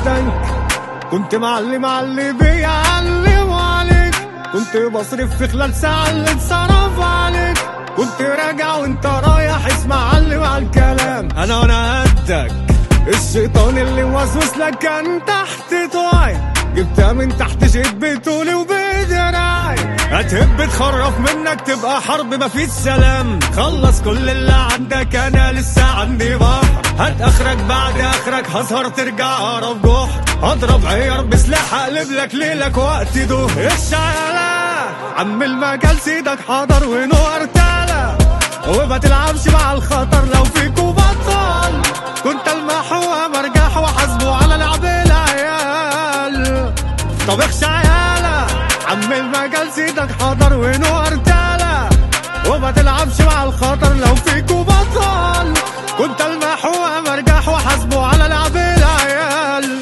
قدك كنت معلم علي بيعلم عليك كنت بصرف في خلال ساعة اللي اتصرف عليك كنت راجع وانت رايح اسمع علم على الكلام انا وانا قدك الشيطان اللي موسوس لك كان تحت طوعي جبتها من تحت شيت بطولي وبدراعي هتهب تخرف منك تبقى حرب مفيش سلام خلص كل اللي عندك انا لسه عندي بحر هات اخرك بعد اخرك هسهر ترجع اقرب جحر هضرب عيار بسلاح اقلب لك ليلك وقت ده الشعلة عم المجال سيدك حضر ونور تالا وما تلعبش مع الخطر لو فيكوا بطل كنت المحو مرجح وحاسبه على لعب العيال طب اخشى عيالة عم المجال سيدك حضر ونور تالا وما تلعبش مع الخطر لو فيكوا بطل كنت المحو مرجح وحاسبه على لعب العيال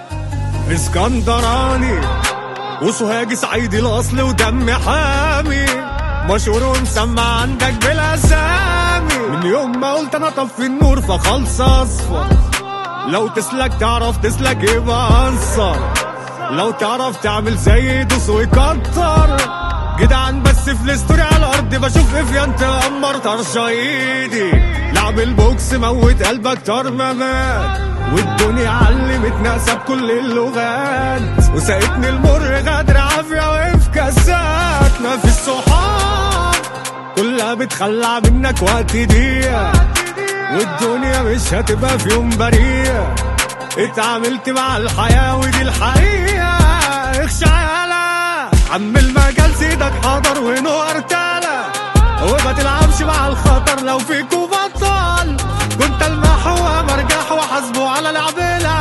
اسكندراني وسوهاجي صعيدي الاصل ودم حامي مشهور ومسمع عندك بالاسامي من يوم ما قلت انا طفي النور فخلص اصفر لو تسلك تعرف تسلك يبقى انصر لو تعرف تعمل زي دوس ويكتر جدعان بس في الاستوري على الارض بشوف افيان تأمر طرشة ايدي لعب البوكس موت قلبك طار ما مات والدنيا علمتنا ساب كل اللغات وساقتني المر غدر عافية وقف كاسات ما في الصحاب كلها بتخلع منك وقت دقيقة والدنيا مش هتبقى في يوم بريئة اتعاملت مع الحياة ودي الحقيقة اخشى يالا عم المجال سيدك حضر ونور تالا وما تلعبش مع الخطر لو فيكوا بطل كنت المحو مرجح وحاسبه على لعب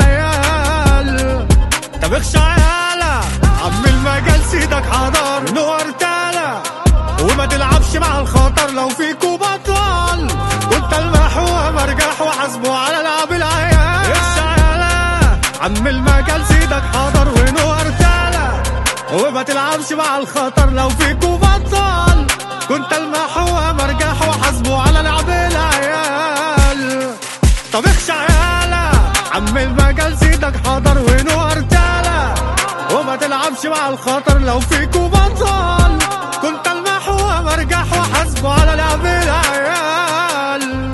العيال طب اخشى يالا عم المجال سيدك حضر ونور تالا وما تلعبش مع الخطر لو فيكوا بطل كنت المحو مرجح وحاسبه على لعب العيال اخشى يالا عم المجال سيدك حضر ونور تالا وما تلعبش مع الخطر لو فيكوا بطل كنت المحو مرجح وحاسبه على لعب العيال طب اخشى يالا عم المجال سيدك حضر ونور تالا وما تلعبش مع الخطر لو فيكوا بطل كنت المحو مرجح وحاسبه على لعب العيال